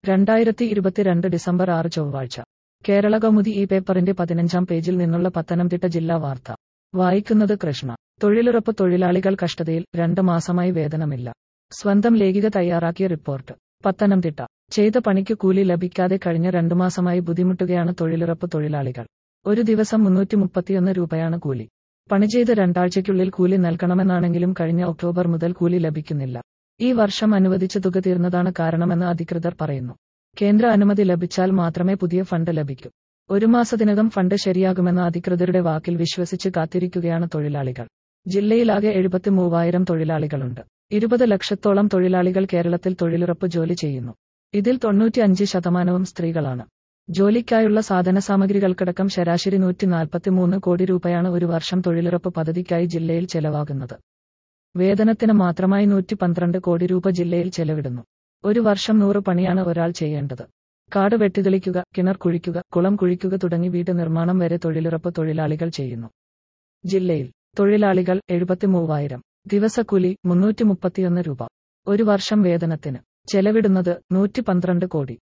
രണ്ടായിരത്തി ഇരുപത്തിരണ്ട് ഡിസംബർ ആറ് ചൊവ്വാഴ്ച കേരള കൗമുദി ഈ പേപ്പറിന്റെ പതിനഞ്ചാം പേജിൽ നിന്നുള്ള പത്തനംതിട്ട ജില്ലാ വാർത്ത വായിക്കുന്നത് കൃഷ്ണ തൊഴിലുറപ്പ് തൊഴിലാളികൾ കഷ്ടതയിൽ രണ്ട് മാസമായി വേതനമില്ല സ്വന്തം ലേഖിക തയ്യാറാക്കിയ റിപ്പോർട്ട് പത്തനംതിട്ട ചെയ്ത പണിക്ക് കൂലി ലഭിക്കാതെ കഴിഞ്ഞ രണ്ടു മാസമായി ബുദ്ധിമുട്ടുകയാണ് തൊഴിലുറപ്പ് തൊഴിലാളികൾ ഒരു ദിവസം മുന്നൂറ്റി മുപ്പത്തിയൊന്ന് രൂപയാണ് കൂലി പണി ചെയ്ത് രണ്ടാഴ്ചയ്ക്കുള്ളിൽ കൂലി നൽകണമെന്നാണെങ്കിലും കഴിഞ്ഞ ഒക്ടോബർ മുതൽ കൂലി ലഭിക്കുന്നില്ല ഈ വർഷം അനുവദിച്ച തുക തീർന്നതാണ് കാരണമെന്ന് അധികൃതർ പറയുന്നു കേന്ദ്ര അനുമതി ലഭിച്ചാൽ മാത്രമേ പുതിയ ഫണ്ട് ലഭിക്കൂ ഒരു മാസത്തിനകം ഫണ്ട് ശരിയാകുമെന്ന അധികൃതരുടെ വാക്കിൽ വിശ്വസിച്ച് കാത്തിരിക്കുകയാണ് തൊഴിലാളികൾ ജില്ലയിലാകെ എഴുപത്തി മൂവായിരം തൊഴിലാളികളുണ്ട് ഇരുപത് ലക്ഷത്തോളം തൊഴിലാളികൾ കേരളത്തിൽ തൊഴിലുറപ്പ് ജോലി ചെയ്യുന്നു ഇതിൽ തൊണ്ണൂറ്റിയഞ്ച് ശതമാനവും സ്ത്രീകളാണ് ജോലിക്കായുള്ള സാധന സാമഗ്രികൾക്കടക്കം ശരാശരി നൂറ്റി നാൽപ്പത്തിമൂന്ന് കോടി രൂപയാണ് ഒരു വർഷം തൊഴിലുറപ്പ് പദ്ധതിക്കായി ജില്ലയിൽ ചെലവാകുന്നത് വേതനത്തിന് മാത്രമായി നൂറ്റി പന്ത്രണ്ട് കോടി രൂപ ജില്ലയിൽ ചെലവിടുന്നു ഒരു വർഷം നൂറ് പണിയാണ് ഒരാൾ ചെയ്യേണ്ടത് കാട് വെട്ടിതെളിക്കുക കിണർ കുഴിക്കുക കുളം കുഴിക്കുക തുടങ്ങി വീട് നിർമ്മാണം വരെ തൊഴിലുറപ്പ് തൊഴിലാളികൾ ചെയ്യുന്നു ജില്ലയിൽ തൊഴിലാളികൾ എഴുപത്തി മൂവായിരം ദിവസക്കൂലി മുന്നൂറ്റി മുപ്പത്തിയൊന്ന് രൂപ ഒരു വർഷം വേതനത്തിന് ചെലവിടുന്നത് നൂറ്റി പന്ത്രണ്ട് കോടി